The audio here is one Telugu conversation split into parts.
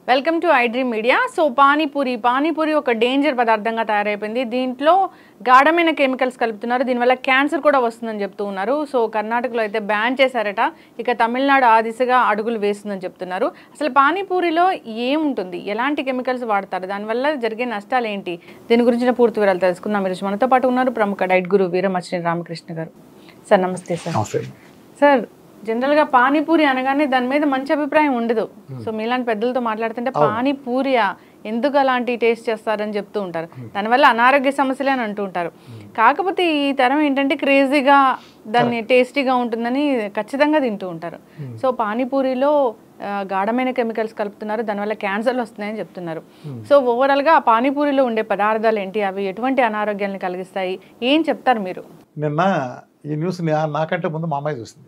Welcome to iDream media so panipuri panipuri ఒక డేంజర్ పదార్థంగా తయారైపోయింది దీంట్లో గాఢమైన కెమికల్స్ కలుపుతున్నారు దీనివల్ల క్యాన్సర్ కూడా వస్తుందని చెప్తూ ఉన్నారు సో కర్ణాటకలో అయితే బ్యాన్ చేశారట ఇక తమిళనాడు ఆ దిశగా అడుగులు వేస్తుందని చెప్తున్నారు అసలు పానీపూరిలో ఏముంటుంది ఎలాంటి కెమికల్స్ వాడతారు దానివల్ల జరిగే నష్టాలు ఏంటి దీని గురించిన పూర్తి వివరాలు తెలుసుకుందాం ఈరోజు మనతో పాటు ఉన్నారు ప్రముఖ డైట్ గురు వీరమచిని రామకృష్ణ గారు సార్ నమస్తే సార్ నమస్తే సార్ జనరల్గా పానీపూరి అనగానే దాని మీద మంచి అభిప్రాయం ఉండదు సో మీలాంటి పెద్దలతో మాట్లాడుతుంటే పానీపూరియా ఎందుకు అలాంటి టేస్ట్ చేస్తారని చెప్తూ ఉంటారు దానివల్ల అనారోగ్య సమస్యలే అని అంటూ ఉంటారు కాకపోతే ఈ తరం ఏంటంటే క్రేజీగా దాన్ని టేస్టీగా ఉంటుందని ఖచ్చితంగా తింటూ ఉంటారు సో పానీపూరిలో ఆ, గాఢమైన కెమికల్స్ కలుపుతున్నారు దానివల్ల క్యాన్సర్లు వస్తున్నాయని చెప్తున్నారు సో ఓవరాల్గా ఆ పానీపూరిలో ఉండే పదార్థాలు ఏంటి అవి ఎటువంటి అనారోగ్యాలను కలిగిస్తాయి ఏం చెప్తారు మీరు నిన్న ఈ న్యూస్ నా- నాకంటే ముందు మా అమ్మాయి చూసింది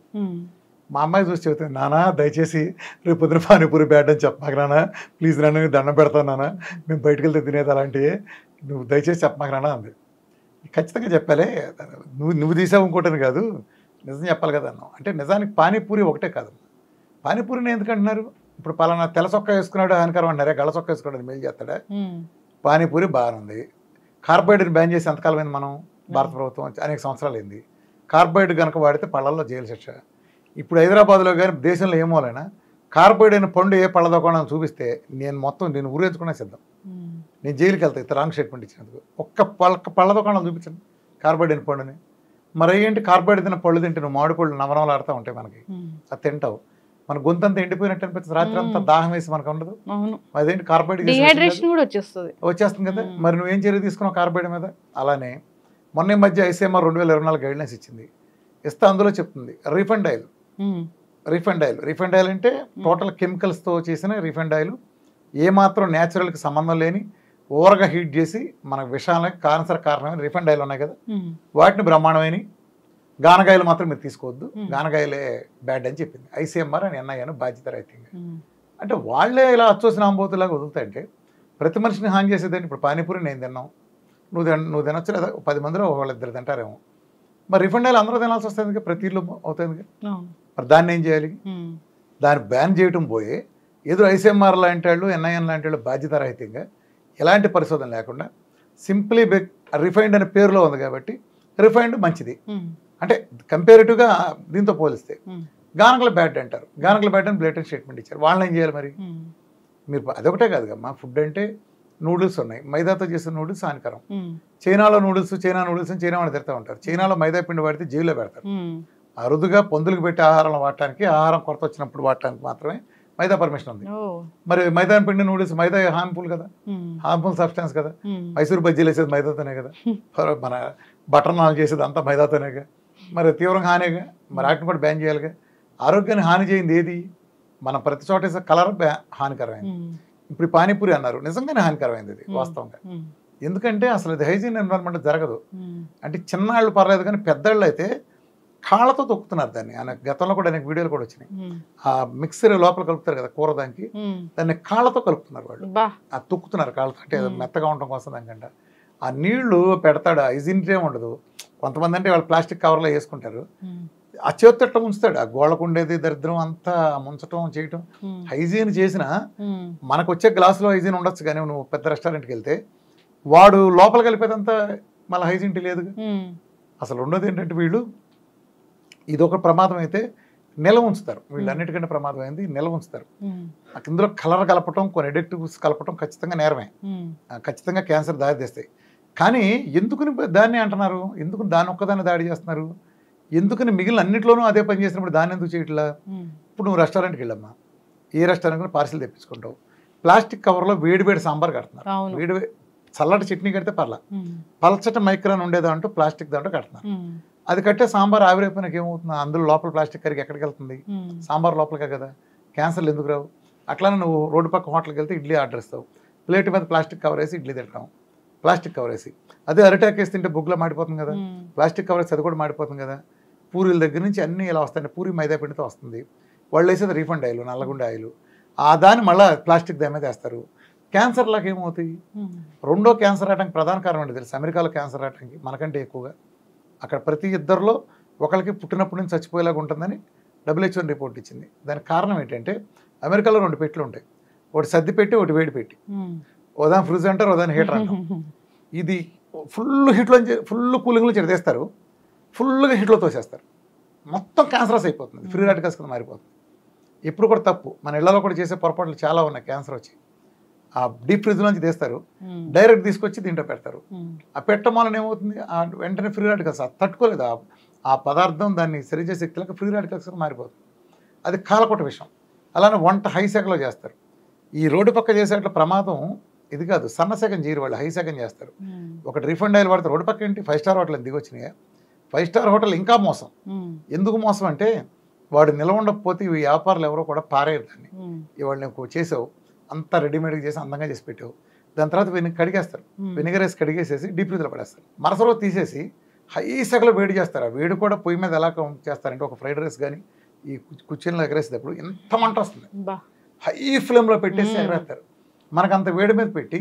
మా అమ్మాయి చూసి చెబుతుంది నానా దయచేసి రేపు పొద్దున పానీపూరి బ్యాడ్ అని చెప్పమాక నాన్న ప్లీజ్ నన్ను నీకు దండం పెడతాను నాన్న మేము బయటకు వెళ్తే తినేది అలాంటివి నువ్వు దయచేసి చెప్పమాక నాన్న అంది ఖచ్చితంగా చెప్పాలే నువ్వు నువ్వు తీసావు ఇంకోటని కాదు నిజం చెప్పాలి కదా అన్నావు అంటే నిజానికి పానీపూరి ఒకటే కాదు పానీపూరిని ఎందుకు అంటున్నారు ఇప్పుడు పలానా తెల్ల చొక్కా వేసుకున్నాడు హానికరం అంటారే గళ్ళ చొక్కా వేసుకున్నాడు మేలు చేస్తాడా పానీపూరి బాగానే ఉంది కార్బోహైడ్రేట్ బ్యాన్ చేసి ఎంతకాలం అయింది మనం భారత ప్రభుత్వం అనేక సంవత్సరాలు అయింది కార్బోహైడ్రేట్ కనుక వాడితే పళ్ళల్లో జైలు శిక్ష ఇప్పుడు హైదరాబాద్లో కానీ దేశంలో ఏమోలైనా కార్బోహైడ్రేట్ పండు ఏ పళ్ళ దుకాణం చూపిస్తే నేను మొత్తం నేను ఊరేసుకునే సిద్ధం నేను జైలుకి వెళ్తా ఇతర రాంగ్ స్టేట్మెంట్ ఇచ్చినందుకు ఒక్క పళ్ళ పళ్ళ దుకాణాలు చూపించండి కార్బోహైడ్రేట్ పండుని మరి ఏంటి కార్బోహైడ్రేట్ తిన్న పళ్ళు తింటే నువ్వు మామిడి పళ్ళు నవనవలు ఆడుతూ ఉంటాయి మనకి అది తింటావు మన గొంతంతా ఎండిపోయినట్టు అనిపిస్తుంది రాత్రి అంతా దాహం వేసి మనకు ఉండదు అవును అదేంటి కార్బోహైడ్రేట్ చేసి వచ్చింది కదా? డిహైడ్రేషన్ కూడా వచ్చేస్తుంది వచ్చేస్తుంది కదా మ్మ్. మరి నువ్వేం చర్య తీసుకున్నావు కార్బైడ్ మీద అలానే మొన్న ఈ మధ్య ఐసీఎంఆర్ రెండు వేల ఇరవై నాలుగు గైడ్లైన్స్ ఇచ్చింది ఇస్తే అందులో చెప్తుంది refund oil refund oil refund oil అంటే టోటల్ కెమికల్స్తో చేసిన రీఫండ్ ఆయిల్ ఏమాత్రం న్యాచురల్కి సంబంధం లేని ఓవర్గా హీట్ చేసి మన విషాలకు క్యాన్సర్ కారణమైన రీఫండ్ ఆయిల్ ఉన్నాయి కదా వాటిని బ్రహ్మాండమైన గానగాయలు మాత్రం మీరు తీసుకోవద్దు మ్మ్. గానగాయలే బ్యాడ్ అని చెప్పింది ఐసీఎంఆర్ అని ఎన్ఐ అని బాధ్యత రైతింగ్ అంటే వాళ్ళే ఇలా అచ్చోసిన ఆంబోతులాగా వదులుతాయంటే ప్రతి మనిషిని హాని చేసేదండి ఇప్పుడు పానీపూరి నేను తిన్నాం నువ్వు తిన నువ్వు తినొచ్చు లేదా పది మందిలో వాళ్ళిద్దరు తింటారేమో మరి రిఫండ్ అయ్యి అందరూ తినాల్సి వస్తుంది కదా, ప్రతి ఇల్లు అవుతుంది కదా. మరి దాన్ని ఏం చేయాలి దాన్ని బ్యాన్ చేయటం పోయి ఎదురు ఐసీఎంఆర్ లాంటి వాళ్ళు ఎన్ఐఎన్ లాంటి వాళ్ళు బాధ్యత రహితంగా ఎలాంటి పరిశోధన లేకుండా సింప్లీ బెక్ రిఫైండ్ అనే పేరులో ఉంది కాబట్టి రిఫైండ్ మంచిది అంటే కంపేరిటివ్గా దీంతో పోలిస్తే గానకల బ్యాడ్ అంటారు గానకల బ్యాడ్ అని బ్లేటెంట్ స్టేట్మెంట్ ఇచ్చారు వాళ్ళని ఏం చేయాలి మరి మీరు అదొకటే కాదు కమ్మా ఫుడ్ అంటే నూడిల్స్ ఉన్నాయి మైదాతో చేసిన నూడిల్స్ హానికరం చైనాలో నూడిల్స్ చైనా నూడిల్స్ అని చైనా వాళ్ళు తిడతా ఉంటారు చైనాలో మైదా పిండి వాడితే జైల్లో పెడతారు అరుదుగా పందులకు పెట్టి ఆహారం వాడటానికి ఆహారం కొరత వచ్చినప్పుడు వాడటానికి మాత్రమే మైదా పర్మిషన్ ఉంది మరి మైదా పిండి నూడిల్స్ మైదా హార్మ్ఫుల్ కదా హార్మ్ఫుల్ సబ్స్టెన్స్ కదా మైసూర్ బజ్జీలు వేసేది మైదాతోనే కదా ఫర్- మన బటర్ నాన్ చేసేది అంతా మైదాతోనేగా మరి తీవ్రంగా హానిగా మరి వాటిని కూడా బ్యాన్ చేయాలిగా ఆరోగ్యాన్ని హాని చేయింది ఏది మనం ప్రతి చోట వేసే కలర్ బ్యా హానికరమైంది ఇప్పుడు ఈ పానీపూరి అన్నారు నిజంగానే హానికరమైంది ఇది Hmm. వాస్తవంగా ఎందుకంటే అసలు ఇది హైజీన్ ఎన్విరాన్మెంట్ జరగదు అంటే చిన్నాళ్ళు పర్లేదు కానీ పెద్దళ్ళు అయితే కాళ్ళతో తొక్కుతున్నారు దాన్ని ఆయన గతంలో కూడా అనేక వీడియోలు కూడా వచ్చినాయి ఆ మిక్సర్ లోపల కలుపుతారు కదా కూర దానికి దాన్ని కాళ్ళతో కలుపుతున్నారు వాళ్ళు బా ఆ తొక్కుతున్నారు కాళ్ళతో అంటే అది Hmm. మెత్తగా ఉండటం కోసం దానికంట ఆ నీళ్లు పెడతాడు హైజీన్టే ఉండదు కొంతమంది అంటే వాళ్ళు ప్లాస్టిక్ కవర్లో వేసుకుంటారు ఆ చేతి ఎట్లా ఉంచుతాడు ఆ గోళ్ళకు ఉండేది దరిద్రం అంతా ముంచటం చేయటం హైజీన్ చేసిన మనకు వచ్చే గ్లాసులో హైజీన్ ఉండొచ్చు కానీ నువ్వు పెద్ద రెస్టారెంట్కి వెళ్తే వాడు లోపల కలిపేదంతా మళ్ళీ హైజీన్ లేదు అసలు ఉన్నది ఏంటంటే వీళ్ళు ఇది ఒక ప్రమాదం అయితే నిల్వ ఉంచుతారు వీళ్ళు అన్నిటికంటే ప్రమాదం అయింది నిల్వ ఉంచుతారు నాకు ఇందులో కలర్ కలపటం కొన్ని ఎడిక్టివ్స్ కలపటం ఖచ్చితంగా నేరమే ఆ, ఖచ్చితంగా క్యాన్సర్ దారి తీస్తాయి కానీ ఎందుకుని దాన్ని అంటున్నారు ఎందుకు దాని ఒక్కదాన్ని దాడి చేస్తున్నారు ఎందుకని మిగిలిన అన్నింటిలోనూ అదే పని చేసినప్పుడు దాన్ని ఎందుకు చేయట్లా ఇప్పుడు నువ్వు రెస్టారెంట్కి వెళ్ళమ్మా ఏ రెస్టారెంట్ పార్సిల్ తెప్పించుకుంటావు ప్లాస్టిక్ కవర్లో వేడి వేడి సాంబార్ కడుతున్నారు అవును వేడి వే- చల్లటి చట్నీ కడితే పర్లా పలచట మైక్రాన్ ఉండేదాంటూ ప్లాస్టిక్ దాంట్లో కడుతున్నారు అది కట్టే సాంబార్ ఆవిరైపోయినాక ఏమవుతుంది అందులో లోపల ప్లాస్టిక్ కరిగి ఎక్కడికి వెళ్తుంది సాంబార్ లోపలికే కదా క్యాన్సర్లు ఎందుకు రావు అట్లానే నువ్వు రోడ్డు పక్క హోటల్కి వెళ్తే ఇడ్లీ ఆర్డర్ ఇస్తావు ప్లేట్ మీద ప్లాస్టిక్ కవర్ వేసి ఇడ్లీ తింటాం ప్లాస్టిక్ కవర్ వేసి అదే అరిటాక్ వేసి తింటే బుగ్గులో మాడిపోతుంది కదా ప్లాస్టిక్ కవర్ వేసి అది కూడా మాడిపోతుంది కదా పూరీల దగ్గర నుంచి అన్నీ ఇలా వస్తాయి పూరి మైదా పిండితో వస్తుంది వాళ్ళు వేసేది రీఫండ్ ఆయిల్ నల్లగుండ ఆయిల్ ఆ దాన్ని మళ్ళీ ప్లాస్టిక్ దాని మీద వేస్తారు క్యాన్సర్ లాగా ఏమవుతాయి రెండో క్యాన్సర్ రావడానికి ప్రధాన కారణం ఏంటి తెలుసు అమెరికాలో క్యాన్సర్ రావడానికి మనకంటే ఎక్కువగా అక్కడ ప్రతి ఇద్దరిలో ఒకరికి పుట్టినప్పటి నుంచి చచ్చిపోయేలాగా ఉంటుందని డబ్ల్యూహెచ్ఓ రిపోర్ట్ ఇచ్చింది దానికి కారణం ఏంటంటే అమెరికాలో రెండు పెట్లు ఉంటాయి ఒకటి సర్ది పెట్టి ఒకటి వేడి పెట్టి ఉమ్. ఉదాహరణ ఫ్రిడ్జ్ అంటారు ఉదాహరణ హీటర్ అంటారు ఇది ఫుల్ హీట్లో ఫుల్ కూలింగ్లో చెడతేస్తారు ఫుల్గా హీట్లో తోసేస్తారు మొత్తం క్యాన్సరస్ అయిపోతుంది ఫ్రీ రాడికల్స్ కింద మారిపోతుంది ఇప్పుడు కూడా తప్పు మన ఇళ్లలో కూడా చేసే పొరపాట్లు చాలా ఉన్నాయి క్యాన్సర్ వచ్చి ఆ డీప్ ఫ్రిడ్జ్ నుంచి తీస్తారు ఉమ్. డైరెక్ట్ తీసుకొచ్చి దీంట్లో పెడతారు ఉమ్. ఆ పెట్టడం వలన ఏమవుతుంది ఆ వెంటనే ఫ్రీ రాడికల్స్ అది తట్టుకోలేదు ఆ- ఆ పదార్థం దాన్ని సరిచేసే శక్తులకు ఫ్రీ రాడికల్స్ కింద మారిపోతుంది అది కాలకొట్ట విషయం అలానే వంట హై శాఖలో చేస్తారు ఈ రోడ్డు పక్క చేసేట్ల ప్రమాదం ఇది కాదు సన్న సెకండ్ చేయరు వాళ్ళు హై సెకండ్ చేస్తారు ఉమ్. ఒకటి రిఫండ్ ఆయిల్ వాడతారు రోడ్డు పక్క ఏంటి ఫైవ్ స్టార్ హోటల్ దిగి వచ్చినాయి ఫైవ్ స్టార్ హోటల్ ఇంకా మోసం ఉమ్. ఎందుకు మోసం అంటే వాడు నిలవ ఉండకపోతే ఈ వ్యాపారులు ఎవరో కూడా పారేయరు దాన్ని ఉమ్. ఇవాళ నువ్వు చేసావు అంతా రెడీమేడ్గా చేసి అందంగా చేసి పెట్టావు దాని తర్వాత వెని కడిగేస్తారు ఉమ్. వెనిగర్ వేసి కడిగేసేసి డీప్ ఫ్రిజ్లో పడేస్తారు మరసలో తీసేసి హై సెగలో వేడి చేస్తారు ఆ వేడి కూడా పొయ్యి మీద ఎలా కం- చేస్తారంటే ఒక ఫ్రైడ్ రైస్ కానీ ఈ కు- కుర్చీలో ఎగరేసేటప్పుడు ఎంత మంట వస్తుంది బా హై ఫ్లేమ్లో పెట్టేసి మ్మ్. ఎగరేస్తారు మనకు అంత వేడి మీద పెట్టి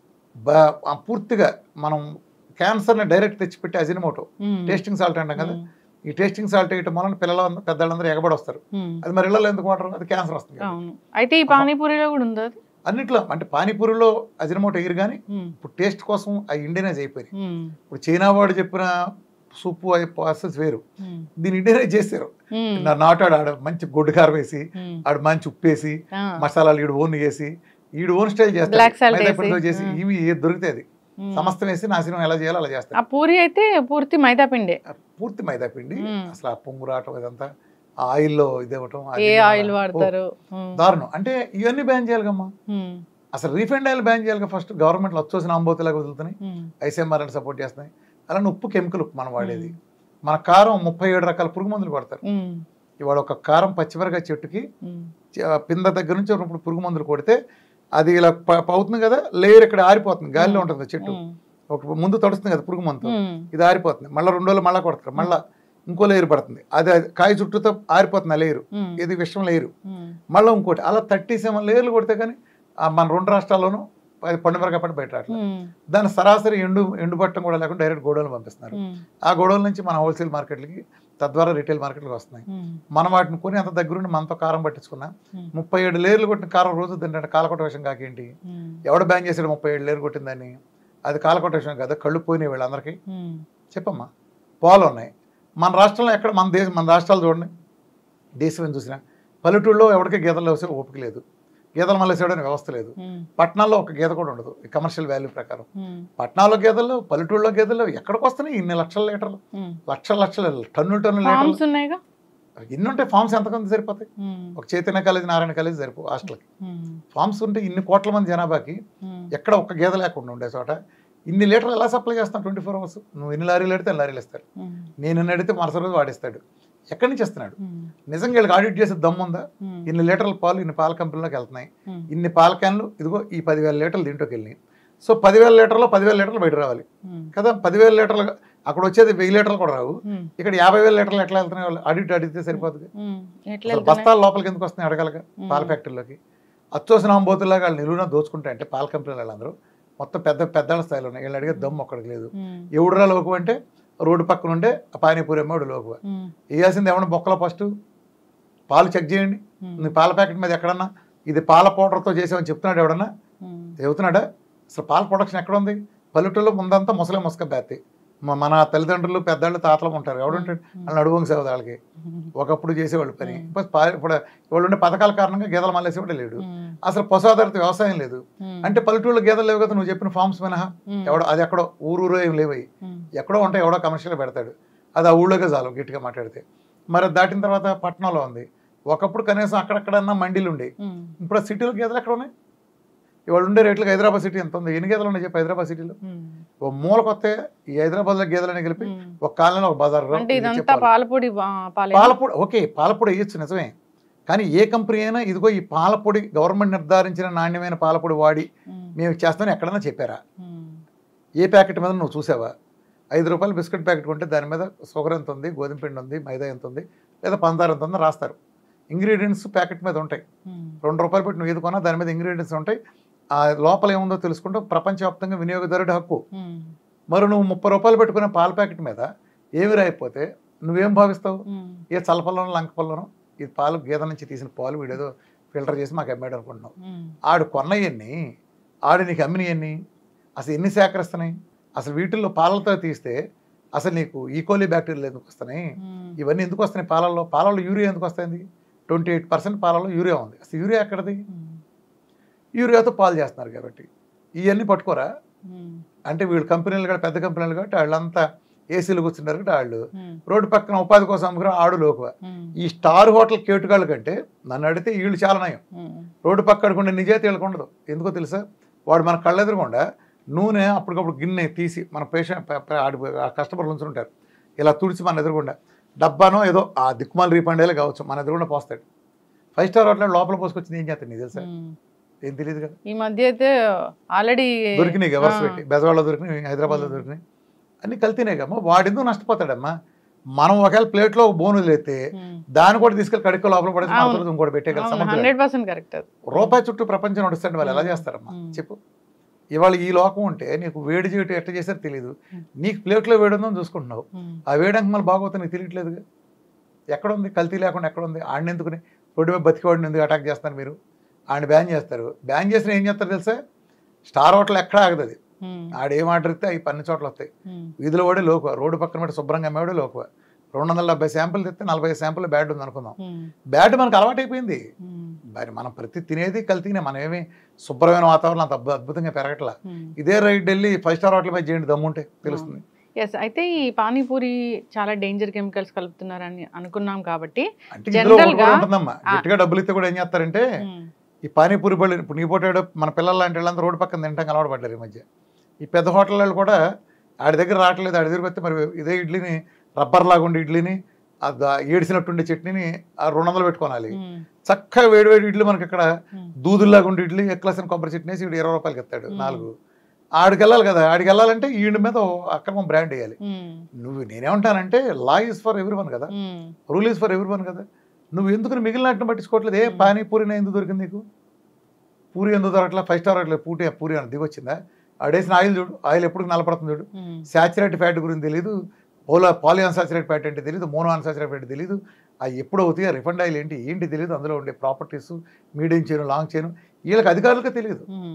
బా ఆ పూర్తిగా మనం క్యాన్సర్ని డైరెక్ట్ తెచ్చిపెట్టి అజినమోటో ఉమ్. టేస్టింగ్ సాల్ట్ అంటాం కదా ఉమ్. ఈ టేస్టింగ్ సాల్ట్ వేయటం వలన పిల్లలు పెద్దలందరూ ఎగబడి వస్తారు ఉమ్. అది మరి ఇళ్ళలో ఎందుకు వాడరు అది క్యాన్సర్ వస్తుంది కదా. అవును అయితే ఈ పానీపూరిలో కూడా ఉంది అది అన్నిట్లో అంటే పానీపూరిలో అజినమోటో ఎగిరి కానీ ఉమ్. ఇప్పుడు టేస్ట్ కోసం ఆ ఇండియనైజ్ అయిపోయింది ఉమ్. ఇప్పుడు చైనా వాడు చెప్పిన సూపు అయి ప్రాసెస్ వేరు ఉమ్. దీన్ని ఇండియనైజ్ చేశారు ఉమ్. నా నాటాడు ఆడ మంచి గొడ్డు కారం వేసి ఉమ్. ఆడ మంచి ఉప్పు వేసి ఆ. మసాలాలు ఈడు ఓన్ వేసి ఈడు ఓన్ స్టైల్ Black salt చేస్తారు మైదాపిండితో వేసి. చేసి ఆ. ఇవి ఏది దొరికితే అది ఉమ్. సమస్తం వేసి నాశనం ఎలా చేయాలో అలా ఆ చేస్తారు పూరి అయితే పూర్తి మైదా పిండే పూర్తి మైదా పిండి మ్మ్. అసలు ఆ పొంగు రావటం ఇదంతా ఆ ఆయిల్లో ఇదేవటం అది ఏ ఇది ఆయిల్ ఓ, వాడతారు ఉమ్. దారుణం అంటే ఇవన్నీ బ్యాన్ చేయాలిగమ్మా ఉమ్. అసలు రీఫైండ్ ఆయిల్ బ్యాన్ చేయాలిగా ఫస్ట్ గవర్నమెంట్లో వచ్చేసిన ఆంబోతులాగా వదులుతున్నాయి ఉమ్. ఐసీఎంఆర్ అని సపోర్ట్ చేస్తున్నాయి అలానే ఉప్పు కెమికల్ ఉప్పు మనం వాడేది మన కారం ముప్పై ఏడు రకాల పురుగు మందులు కొడతారు ఉమ్. ఇవాళ ఒక కారం పచ్చిమిరకాయ చెట్టుకి ఉమ్. చ- పింద దగ్గర నుంచి ఇప్పుడు పురుగు మందులు కొడితే అది ఇలా ప- అవుతుంది కదా లేయర్ ఇక్కడ ఆరిపోతుంది గాలిలో ఉంటుంది చెట్టు ఉమ్. ఒక ముందు తడుస్తుంది కదా పురుగు మందు ఉమ్. ఇది ఆరిపోతుంది మళ్ళీ రెండు రోజులు మళ్ళీ కొడతారు మళ్ళీ ఇంకో లేయర్ పడుతుంది అది అది కాయ చుట్టూతో ఆరిపోతుంది ఆ లేయరు ఉమ్. ఇది విషం లేయరు ఉమ్. మళ్ళీ ఇంకోటి అలా థర్టీ సెవెన్ లేయర్లు కొడితే కానీ ఆ మన రెండు రాష్ట్రాల్లోనూ అది పండుమిరకాయ పంట బయట రావట్లేదు. ఉమ్. దాని సరాసరి ఎండు ఎండు పట్టం కూడా లేకుండా డైరెక్ట్ గోడౌన్లు పంపిస్తున్నారు ఉమ్. ఆ గోడౌన్ నుంచి మన హోల్సేల్ మార్కెట్లకి తద్వారా రిటైల్ మార్కెట్లకు వస్తున్నాయి ఉమ్. మనం వాటిని కొని అంత దగ్గరుండి మనతో కారం పట్టించుకున్నా ఉమ్. ముప్పై ఏడు లేయర్లు కొట్టిన కారం రోజు తింటే కాలకొట్ట విషయం కాకేంటి ఉమ్. ఎవడ బ్యాన్ చేసాడు ముప్పై ఏడు లేయర్ కొట్టిందని అది కాలకొట్ట విషయం కదా కళ్ళు పోయినాయి వీళ్ళందరికీ ఉమ్. చెప్పమ్మా పాలు ఉన్నాయి మన రాష్ట్రంలో ఎక్కడ మన దేశం మన రాష్ట్రాలు చూడండి దేశం ఏం చూసినా పల్లెటూళ్ళలో ఎవరికి గీతలు వేసే ఓపిక లేదు గీతలు మళ్ళీ వేసేయడానికి వ్యవస్థ లేదు ఉమ్. పట్టణాల్లో ఒక గీత కూడా ఉండదు కమర్షియల్ వాల్యూ ప్రకారం ఉమ్. పట్టణాల్లో గీతలు పల్లెటూళ్ళలో గీతలు ఎక్కడికి వస్తున్నాయి ఇన్ని లక్షల లీటర్లు ఉమ్. లక్షల లక్షల టన్నుల టన్నుల లీటర్లు ఫార్మ్స్ ఉన్నాయిగా ఇన్ని ఉంటాయి ఫామ్స్ ఎంతమంది సరిపోతాయి ఉమ్. ఒక చైతన్య కాలేజ్ నారాయణ కాలేజ్ సరిపో హాస్టల్కి ఉమ్. ఫామ్స్ ఉంటే ఇన్ని కోట్ల మంది జనాభాకి ఉమ్. ఎక్కడ ఒక్క గీత లేకుండా ఉండే చోట ఇన్ని లీటర్లు ఎలా సప్లై చేస్తాం ట్వంటీ ఫోర్ అవర్స్ నువ్వు ఎన్ని లారీలు అడితే అన్ని లారీలు ఇస్తారు ఉమ్. నేను ఎన్ని అడిగితే మరుసటి రోజు వాడిస్తాడు ఎక్కడి నుంచి ఇస్తున్నాడు ఉమ్. నిజంగా వీళ్ళకి ఆడిట్ చేసే దమ్ము ఉందా ఉమ్. ఇన్ని లీటర్ల పాలు ఇన్ని పాల కంపెనీలోకి వెళ్తున్నాయి ఉమ్. ఇన్ని పాల క్యాన్లు ఇదిగో ఈ పదివేల లీటర్లు దీంట్లోకి వెళ్ళినాయి సో పదివేల లీటర్లో పదివేల లీటర్లు బయట రావాలి ఉమ్. కదా పదివేల లీటర్లు అక్కడ వచ్చేది వెయ్యి లీటర్లు కూడా రావు ఉమ్. ఇక్కడ యాభై వేల లీటర్లు ఎట్లా వెళ్తున్నాయి వాళ్ళు ఆడిట్ అడిగితే సరిపోతుంది ఉమ్. ఎట్లా అసలు వెళ్తున్నాయి? బస్తాల లోపలికి ఎందుకు వస్తున్నాయి అడగలగా ఉమ్. పాల ఫ్యాక్టరీలోకి అచ్చోసిన అంబోతులాగా వాళ్ళు నిలువున దోచుకుంటే అంటే పాల కంపెనీలు వాళ్ళందరూ మొత్తం పెద్ద పెద్దల స్థాయిలో ఉన్నాయి వీళ్ళు అడిగే దమ్ము ఒక్కడికి లేదు ఉమ్. ఎవడురా లోకు అంటే రోడ్డు పక్కన ఉండే ఆ పానీపూరి అమ్మోడు లోకు ఉమ్. వేయాల్సింది ఏమన్నా బొక్కలో ఫస్ట్ పాలు చెక్ చేయండి ఉమ్. నీ పాల ప్యాకెట్ మీద ఎక్కడన్నా ఇది పాల పౌడర్తో చేసామని చెప్తున్నాడు ఎవడన్నా ఉమ్. చెబుతున్నాడా అసలు పాల ప్రొడక్షన్ ఎక్కడ ఉంది పల్లెటూరులో ముందంతా ముసలే ముసక బేత్తి మ- మన తల్లిదండ్రులు పెద్దళ్ళు తాతలు ఉంటారు ఎవడుంటాడు వాళ్ళని అడుగు సేవ వాళ్ళకి ఉమ్. ఒకప్పుడు చేసేవాళ్ళు పని మ్మ్. ఇప్పుడు పా- ఇప్పుడు వాళ్ళు ఉండే పథకాల కారణంగా గేదెలు మళ్ళేసేవాడు లేడు ఉమ్. అసలు పశు ఆధారిత వ్యవసాయం లేదు ఉమ్. అంటే పల్లెటూరులో గేదెలు లేవు కదా నువ్వు చెప్పిన ఫార్మ్స్ మినహా ఉమ్. ఎవడో అది ఎక్కడో ఊరు ఊరు ఏం లేవు అవి. ఉమ్. ఎక్కడో ఉంటాయి ఎవడో కమర్షియల్ పెడతాడు అది ఆ ఊళ్ళోకే చాలు గట్టిగా మాట్లాడితే మరి అది దాటిన తర్వాత పట్టణంలో ఉంది ఒకప్పుడు కనీసం అక్కడక్కడన్నా మండీలు ఉండే ఉమ్. ఇప్పుడు ఆ సిటీలో గేదెలు ఎక్కడ ఉన్నాయి ఇవాళ ఉండే రేట్లకు హైదరాబాద్ సిటీ ఎంత ఉంది ఎన్ని గేదెలు ఉన్నాయి చెప్పి హైదరాబాద్ సిటీలో ఉమ్. ఓ మూలకొస్తే ఈ హైదరాబాద్లో గేదెలని కలిపి ఉమ్. ఒక కాలంలో ఒక బజార్ అంటే ఇదంతా పాలపొడి బా- పాలే పాలపొడి ఓకే పాలపొడి వేయచ్చు నిజమే కానీ ఏ కంపెనీ అయినా ఇదిగో ఈ పాలపొడి గవర్నమెంట్ నిర్ధారించిన నాణ్యమైన పాలపొడి వాడి ఉమ్. మేము చేస్తామని ఎక్కడైనా చెప్పారా ఉమ్. ఏ ప్యాకెట్ మీద నువ్వు చూసావా ఐదు రూపాయలు బిస్కెట్ ప్యాకెట్ కొంటే దాని మీద షుగర్ ఎంత ఉంది గోధుమ పిండి ఉంది మైదా ఎంత ఉంది లేదా పందారు ఎంత ఉందో రాస్తారు ఇంగ్రీడియంట్స్ ప్యాకెట్ మీద ఉంటాయి ఉమ్. రెండు రూపాయలు పెట్టి నువ్వు ఏది కొన్నా దాని మీద ఇంగ్రీడియంట్స్ ఉంటాయి ఆ లోపల ఏముందో తెలుసుకుంటూ ప్రపంచవ్యాప్తంగా వినియోగదారుడి హక్కు ఉమ్. మరి నువ్వు ముప్పై రూపాయలు పెట్టుకునే పాల ప్యాకెట్ మీద ఏమి రాయిపోతే నువ్వేం భావిస్తావు ఉమ్. ఏ చల్లపల్లోనో లంకపల్లోనో ఇది పాలు గేదె నుంచి తీసిన పాలు వీడేదో ఫిల్టర్ చేసి మాకు అమ్మాడు అనుకుంటున్నావు ఉమ్, ఆడు కొన్నయన్ని ఆడు నీకు అమ్మినయన్ని అసలు ఎన్ని సేకరిస్తున్నాయి అసలు వీటిల్లో పాలతో తీస్తే అసలు నీకు ఈకోలీ బ్యాక్టీరియాలు ఎందుకు వస్తున్నాయి ఉమ్, ఇవన్నీ ఎందుకు వస్తున్నాయి పాలల్లో పాలల్లో యూరియా ఎందుకు వస్తుంది ట్వంటీ ఎయిట్ పర్సెంట్ పాలల్లో యూరియా ఉంది అసలు యూరియా ఎక్కడది ఉమ్, యూరియాతో పాలు చేస్తున్నారు కాబట్టి ఇవన్నీ పట్టుకోరా ఉమ్, అంటే వీళ్ళు కంపెనీలు కూడా పెద్ద కంపెనీలు కాబట్టి వాళ్ళంతా ఏసీలు కూర్చున్నారు కాబట్టి వాళ్ళు ఉమ్, రోడ్డు పక్కన ఉపాధి కోసం అమ్ముకుని ఆడు లోకువ ఉమ్, ఈ స్టార్ హోటల్ కేటుగాళ్ళ కంటే నన్ను అడిగితే వీళ్ళు చాలా నయం ఉమ్, రోడ్డు పక్క అడుకుంటే నిజాయితీ వీళ్ళకి ఉండదు ఎందుకో తెలుసా వాడు మన కళ్ళెదురకుండా నూనె అప్పటికప్పుడు గిన్నె తీసి మన పేషెంట్ ఆడి ఆ కస్టమర్లు ఉంచుంటారు ఇలా తుడిచి మన ఎదురుగుండా డబ్బానో ఏదో ఆ దిక్కుమాల రీఫండేలే కావచ్చు మన ఎదురుగుండా పోస్తాడు ఫైవ్ స్టార్ హోటల్ లోపల పోసుకొచ్చింది ఏం చేస్తాను నీకు తెలుసా ఉమ్. ఏం తెలియదు కదా ఈ మధ్య అయితే ఆల్రెడీ దొరికినాయి ఎవరు పెట్టి బెజవాడలో దొరికినాయి హైదరాబాద్లో మ్మ్. దొరికినాయి అన్ని కల్తీనే కమ్మా వాడెందుకు నష్టపోతాడమ్మా మనం ఒకవేళ ప్లేట్లో బోన్ వదిలేస్తే దాన్ని కూడా తీసుకెళ్ళి కడుక్కో లోపల పడేసి మన అవును. తర్వాత ఇంకోటి పెట్టేయగల సముద్రం హండ్రెడ్ పర్సెంట్ కరెక్ట్ అది రూపాయి చుట్టూ ప్రపంచం నడుస్తాడు వాళ్ళు ఎలా మ్మ్. చేస్తారమ్మా మ్మ్. చెప్పు ఇవాళ ఈ లోకం ఉంటే నీకు వేడి చేయటం ఎట్ట చేశారో తెలియదు మ్మ్. నీకు ప్లేట్లో వేడి ఉందని చూసుకుంటున్నావు ఉమ్, ఆ వేడంక మళ్ళీ బాగోతుంది నీకు తెలియట్లేదుగా ఎక్కడ ఉంది కల్తీ లేకుండా ఎక్కడ ఉంది ఆడిని ఎందుకుని రోడ్డు మీద బతికేవాడిని ఎందుకు అటాక్ చేస్తారు మీరు ఆయన బ్యాన్ చేస్తారు బ్యాన్ చేసిన ఏం చేస్తారు తెలుసా స్టార్ హోటల్ ఎక్కడ ఆగదు అది ఉమ్, ఆడేం ఆర్డర్ ఇస్తే అవి పన్ని చోట్ల వస్తాయి ఉమ్, వీధిలో వాడే లోకువ రోడ్డు పక్కన పెట్టి శుభ్రంగా అమ్మేవాడే లోకువ రెండు వందల డెబ్బై శాంపుల్ తెస్తే నలభై శాంపుల్ బ్యాడ్ ఉంది అనుకుందాం ఉమ్, బ్యాడ్ మనకు అలవాటైపోయింది ఉమ్, మరి మనం ప్రతి తినేది కల్తీనే మనం ఏమి శుభ్రమైన వాతావరణం అంత అద్భు- అద్భుతంగా పెరగట్లా ఉమ్. ఇదే రైడ్ వెళ్ళి ఫైవ్ స్టార్ హోటల్ మీద చేయండి దమ్ముంటే తెలుస్తుంది ఎస్ అయితే ఈ పానీపూరి చాలా డేంజర్ కెమికల్స్ కలుపుతున్నారని అనుకున్నాం కాబట్టి అంటే ఇందులో ఒకటి General కూడా గా- ఉంటుందమ్మా ఆ. గట్టిగా డబ్బులు ఇస్తే కూడా ఏం చేస్తారంటే ఉమ్, ఈ పానీపూరి బళ్ళు ఇప్పుడు నీ పోటాడు మన పిల్లలు లాంటి వాళ్ళంతా రోడ్డు పక్కన తింటాం అలవాటు పడ్డారు ఈ మధ్య ఈ పెద్ద హోటల్ వాళ్ళు కూడా ఆడి దగ్గర రావట్లేదు ఆడి దగ్గరికి వస్తే మరి ఇదే ఇడ్లీని రబ్బర్ లాగా ఉండే ఇడ్లీని ఆ ద- ఏడిసినట్టుండే చట్నీని ఆ రెండు వందలు పెట్టుకోవాలి ఉమ్, చక్కగా వేడి వేడి ఇడ్లీ మనకి ఇక్కడ ఉమ్, దూదుల్లాగా ఉండే ఇడ్లీ ఎక్లసిన కొబ్బరి చట్నీ వేసి ఈడు ఇరవై రూపాయలకి ఇస్తాడు మ్మ్. నాలుగు ఆడికి వెళ్ళాలి కదా ఆడికి వెళ్ళాలంటే ఈడి మీద ఓ అక్రమం బ్రాండ్ వేయాలి ఉమ్, నువ్వు నేనేమంటానంటే law is for everyone కదా ఉమ్, rule is for everyone కదా నువ్వు ఎందుకు మిగిలినట్టు పట్టించుకోవట్లేదు ఏ పానీపూరిని ఎందుకు దొరికింది నీకు పూరి ఎందుకు దొరకట్లా ఫైవ్ స్టార్ అట్లా పూటి పూరి అని దిగొచ్చిందా ఆడేసిన ఆయిల్ చూడు ఆయిల్ ఎప్పుడు నలపడుతుంది చూడు ఉమ్, సాచురేట్ ఫ్యాట్ గురించి తెలియదు పోలా పాలి అన్సాచురేట్ ఫ్యాట్ అంటే తెలియదు మోనో అన్సాచురేట్ ఫ్యాట్ తెలియదు అవి ఎప్పుడు అవుతాయి రిఫండ్ ఆయిల్ ఏంటి ఏంటి తెలియదు అందులో ఉండే ప్రాపర్టీస్ మీడియం చేయను లాంగ్ చేయను వీళ్ళకి అధికారులకు తెలియదు ఉమ్,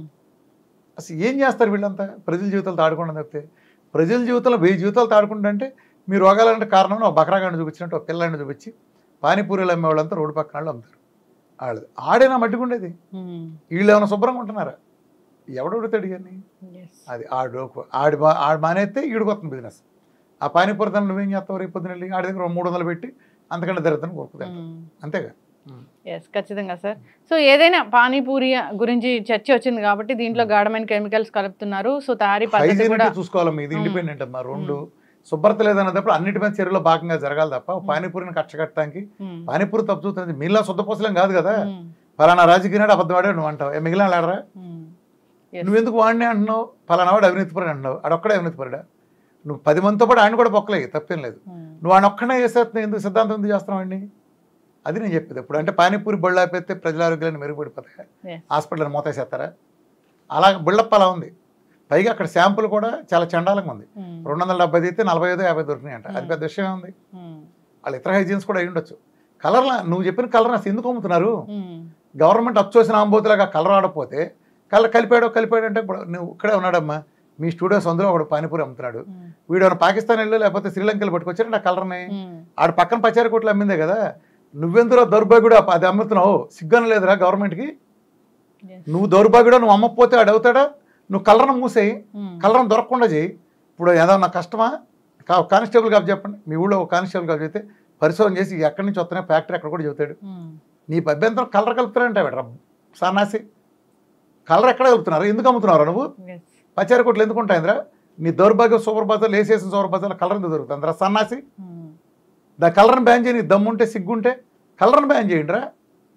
అసలు ఏం చేస్తారు వీళ్ళంతా ప్రజల జీవితాలు తాడుకుండా తప్పితే ప్రజల జీవితంలో వెయ్యి జీవితాలు తాడుకుంటా అంటే మీరు రోగాలంటే కారణం ఒక బకరాగాన్ని చూపించినట్టు ఒక పిల్లాన్ని చూపించి పానీపూరీలు అమ్మే వాళ్ళంతా రోడ్డు పక్కన వాళ్ళు అమ్ముతారు వాళ్ళది ఆడేనా మట్టిగుండేది ఉమ్, వీళ్ళు ఏమైనా శుభ్రంగా ఉంటున్నారా ఎవడు ఉడతాడు ఇవన్నీ yes. అది ఆడు ఆడి బా- ఆడు మానేస్తే ఈడుకొస్తుంది బిజినెస్ ఆ పానీపూరి తను నువ్వేం చేస్తావు రేపు పొద్దున వెళ్ళి ఆడి దగ్గర ఓ మూడు వందలు పెట్టి అంతకంటే దరిద్రం కొరుకుతాను ఉమ్. అంతేగా ఎస్ ఖచ్చితంగా సార్ సో ఏదైనా పానీపూరి గురించి చర్చ వచ్చింది కాబట్టి దీంట్లో గాఢమైన కెమికల్స్ కలుపుతున్నారు సో తయారీ పద్ధతి కూడా హైజీనిటీ చూసుకోవాలి ఇది మ్మ్. ఇండిపెండెంట్ అమ్మా రెండు శుభ్రత లేదన్నప్పుడు అన్నిటి మీద చర్యలో భాగంగా జరగాలి తప్ప ఓ పానీపూరిని కట్టడానికి ఉమ్, పానీపూరి తప్పు చూస్తుంది మీలా శుద్ధపోసలేం కాదు కదా ఉమ్, ఫలానా రాజకీయ నాడు అబద్ధం ఆడాడు నువ్వు అంటావు ఏ మిగిలిన ఆడరా ఉమ్, yes. నువ్వెందుకు వాడినే అంటున్నావు ఫలానా వాడు అవినీతిపరుడు అంటున్నావు ఆడొక్కడే అవినీతిపరుడా నువ్వు పది మందితో పాటు ఆయన కూడా పొక్కలే తప్పేం లేదు ఉమ్, నువ్వు ఆయన ఒక్కడే చేసేస్తున్నావు ఎందుకు సిద్ధాంతం ఎందుకు చేస్తున్నావు అండి అది నేను చెప్పేది ఇప్పుడు అంటే పానీపూరి బళ్ళు ఆపేస్తే ప్రజల ఆరోగ్యాన్ని మెరుగుపడిపోతాయి yes. హాస్పిటల్ మూతేసేస్తారా అలా బిల్డప్ అలా ఉంది పైగా అక్కడ శాంపుల్ కూడా చాలా చండాలంగా ఉంది ఉమ్, రెండు వందల డెబ్బై అయితే నలభై ఐదు యాభై దొరికినాయి అంట అది పెద్ద విషయం ఉంది ఉమ్, వాళ్ళ ఇతర హైజీన్స్ కూడా అయి ఉండొచ్చు కలర్లా నువ్వు చెప్పిన కలర్ అసలు ఎందుకు అమ్ముతున్నారు ఉమ్, గవర్నమెంట్ అచ్చోసిన ఆంబోతులాగా కలర్ ఆడపోతే కలర్ కలిపాడో కలిపాడు అంటే ఇప్పుడు నువ్వు ఇక్కడే ఉన్నాడమ్మా మీ స్టూడియోస్ అందులో ఒకడు పానీపూరి అమ్ముతున్నాడు ఉమ్, వీడు ఏమైనా పాకిస్తాన్ వెళ్ళు లేకపోతే శ్రీలంకలు పట్టుకొచ్చారంటే ఆ కలర్ని ఉమ్, ఆడ పక్కన పచారి కొట్లు అమ్మిందే కదా నువ్వెందులో దౌర్భాగ్యుడు అది అమ్ముతున్నావు సిగ్గన లేదురా గవర్నమెంట్కి yes. నువ్వు దౌర్భాగ్యుడు నువ్వు అమ్మకపోతే ఆడు అవుతాడా నువ్వు కలర్ను మూసేయి ఉమ్, కలరం దొరకకుండా చేయి ఇప్పుడు ఏదన్నా కష్టమా కా- కానిస్టేబుల్ కాబట్టి చెప్పండి మీ ఊళ్ళో ఒక కానిస్టేబుల్ కాబట్టి చెప్తే పరిశోధన చేసి ఎక్కడి నుంచి వస్తున్నాయి ఫ్యాక్టరీ అక్కడ కూడా చెబుతాడు ఉమ్, నీ అభ్యంతరం కలర్ కలుపుతారంటే రా సన్నాసి కలర్ ఎక్కడ కలుపుతున్నారు ఎందుకు అమ్ముతున్నారు నువ్వు yes. పచారి కొట్లు ఎందుకు ఉంటాయిందిరా నీ దౌర్భాగ్య సూపర్ బజార్లు వేసేసిన సూపర్ బజార్లో కలర్ ఎందుకు దొరుకుతుందిరా సన్నాసి ఉమ్, దా కలర్ని బ్యాన్ చేయని దమ్ముంటే సిగ్గుంటే కలర్ని బ్యాన్ చేయండి రా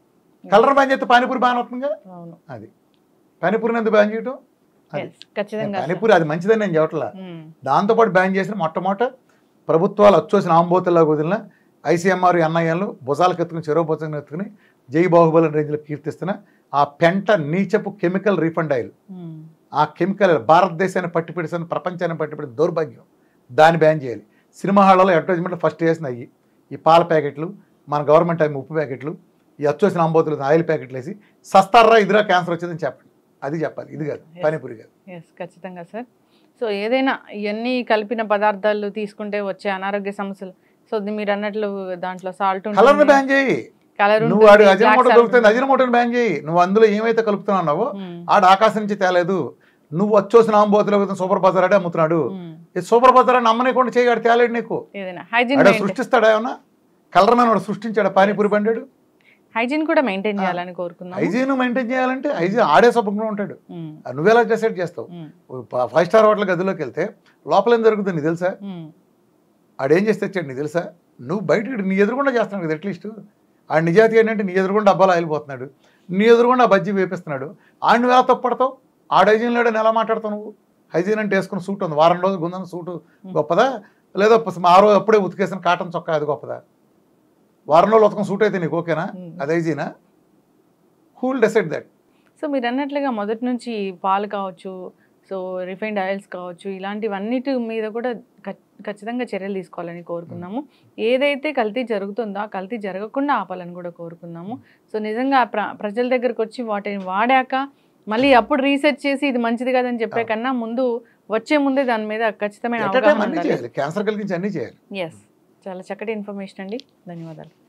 కలర్ బ్యాన్ చేస్తే పానీపూరి బ్యాన్ అవుతుందిగా అవును అది పానీపూరిని ఎందుకు బ్యాన్ చేయటం అది yes. ఖచ్చితంగా సార్. పానీపూరి అది మంచిదని నేను చెప్పట్లా ఉమ్, దాంతోపాటు బ్యాన్ చేసిన మొట్టమొదట ప్రభుత్వాలు అచ్చోసిన ఆంబోతుల్లా వదిలిన ఐసీఎంఆర్ ఎన్ఐఎన్లు భుజాలకు ఎత్తుకుని చెరువు భుజం ఎత్తుకుని జై బాహుబలి రేంజ్లో కీర్తిస్తున్న ఆ పెంట నీచపు కెమికల్ రీఫండ్ ఆయిల్ ఉమ్, ఆ కెమికల్ భారతదేశాన్ని పట్టిపెడిసిన ప్రపంచాన్ని పట్టిపెడిన దౌర్భాగ్యం దాన్ని బ్యాన్ చేయాలి సినిమా హాళ్ళలో అడ్వర్టైజ్మెంట్ ఫస్ట్ చేసిన అయ్యి ఈ పాల ప్యాకెట్లు మన గవర్నమెంట్ అమ్మే ఉప్పు ప్యాకెట్లు ఈ అచ్చోసిన అంబోతులు ఆయిల్ ప్యాకెట్లు వేసి సస్తారా ఇదిరా క్యాన్సర్ వచ్చిందని చెప్పండి అది చెప్పాలి ఇది కాదు Yes. పానీపూరి కాదు ఎస్ ఖచ్చితంగా సార్ సో ఏదైనా ఇవన్నీ కలిపిన పదార్థాలు తీసుకుంటే వచ్చే అనారోగ్య సమస్యలు సో ఇది మీరు అన్నట్లు దాంట్లో సాల్ట్ కలర్ని బ్యాన్ చేయి కలర్ నువ్వు ఆడు అజినమోటో దొరుకుతుంది అజినమోటోని బ్యాన్ చేయి నువ్వు అందులో ఏమైతే కలుపుతున్నావో ఆడ ఆకాశం నుంచి తేలేదు నువ్వు వచ్చోసిన ఆంబోతులు సూపర్ బజార్ ఆడే అమ్ముతున్నాడు ఈ సూపర్ బజార్ అని నమ్మనీయకుండా చేయగాడు తేలేడు నీకు ఏదైనా హైజీన్ ఆడ సృష్టిస్తాడా ఏమన్నా కలర్ మ్యాన్ వాడు సృష్టించాడు పానీపూరి బండాడు హైజీన్ కూడా మెయింటైన్ చేయాలని కోరుకుందాం హైజీన్ మెయింటైన్ చేయాలంటే హైజీన్ ఆడే శుభ్రంగా ఉంటాడు ఉమ్, ఆ నువ్వెలా డిసైడ్ చేస్తావు ఉమ్, ప- ఫైవ్ స్టార్ హోటల్ గదిలోకి వెళ్తే లోపల ఏం జరుగుతుంది నీకు తెలుసా ఉమ్, ఆడేం చేస్తే తెచ్చాడు నీకు తెలుసా నువ్వు బయట నీ ఎదురుకుండా చేస్తున్నాడు కదా అట్లీస్ట్ ఆడ నిజాతి ఏంటంటే నీ ఎదురుకుండా డబ్బాలు ఆయిలిపోతున్నాడు నీ ఎదురుకుండా ఆ బజ్జీ వేపిస్తున్నాడు ఆడిని ఎలా తప్పడతావు ఆడ హైజీన్ లేడని ఎలా మాట్లాడతావు నువ్వు హైజీన్ అంటే వేసుకున్న సూట్ ఉంది వారం రోజులు గుందని సూటు గొప్పదా లేదా ప- ఆ రోజు అప్పుడే ఉతికేసిన కాటన్ చొక్కా అది గొప్పదా వారం రోజులు ఉతకం సూట్ అయితే నీకు ఓకేనా Hmm. అది హైజీనా హూల్ డిసైడ్ దట్ సో మీరు అన్నట్లుగా మొదటి నుంచి పాలు కావచ్చు సో రిఫైన్డ్ ఆయిల్స్ కావచ్చు ఇలాంటివన్నిటి మీద కూడా ఖ- ఖచ్చితంగా చర్యలు తీసుకోవాలని కోరుకున్నాము ఏదైతే కల్తీ జరుగుతుందో ఆ కల్తీ జరగకుండా ఆపాలని కూడా కోరుకున్నాము సో నిజంగా ప్ర ప్రజల దగ్గరకు వచ్చి వాటిని వాడాక మళ్ళీ అప్పుడు రీసెర్చ్ చేసి ఇది మంచిది కాదని చెప్పే కన్నా ముందు వచ్చే ముందే దాని మీద ఖచ్చితమైన ఎట్ టైం అవగాహన అన్నీ ఉండాలి చేయాలి క్యాన్సర్ కలిగించి అన్నీ చేయాలి ఎస్ చాలా చక్కటి ఇన్ఫర్మేషన్ అండి ధన్యవాదాలు